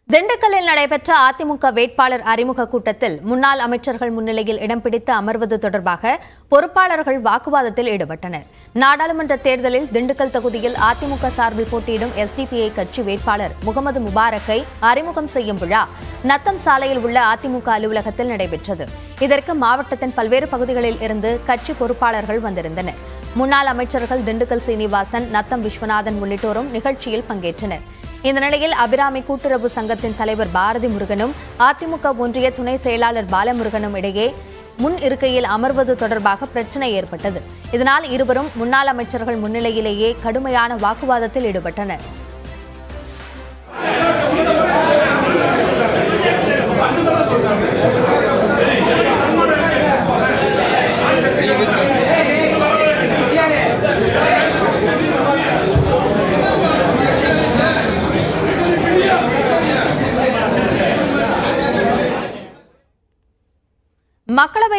திண்டுக்கல்லில் நடைபெற்ற அதிமுக வேட்பாளர் அறிமுக கூட்டத்தில் முன்னாள் அமைச்சர்கள் முன்னிலையில் இடம் பிடித்து அமர்வது தொடர்பாக பொறுப்பாளர்கள் வாக்குவாதத்தில் ஈடுபட்டனர் நாடாளுமன்ற தேர்தலில் திண்டுக்கல் தொகுதியில் அதிமுக சார்பில் போட்டியிடும் எஸ்டிபிஐ கட்சி வேட்பாளர் முகமது முபாரக்கை அறிமுகம் செய்யும் விழா நத்தம் சாலையில் உள்ள அதிமுக அலுவலகத்தில் நடைபெற்றது இதற்கு மாவட்டத்தின் பல்வேறு பகுதிகளில் இருந்து கட்சி பொறுப்பாளர்கள் வந்திருந்தனர் முன்னாள் அமைச்சர்கள் திண்டுக்கல் சீனிவாசன் நத்தம் விஸ்வநாதன் உள்ளிட்டோரும் நிகழ்ச்சியில் பங்கேற்றனர் இந்த நிலையில் அபிராமி கூட்டுறவு சங்கத்தின் தலைவர் பாரதி முருகனும் அதிமுக ஒன்றிய துணை செயலாளர் பாலமுருகனும் இடையே முன் இருக்கையில் அமர்வது தொடர்பாக பிரச்சனை ஏற்பட்டது இதனால் இருவரும் முன்னாள் அமைச்சர்கள் முன்னிலையிலேயே கடுமையான வாக்குவாதத்தில் ஈடுபட்டனர் மக்களவை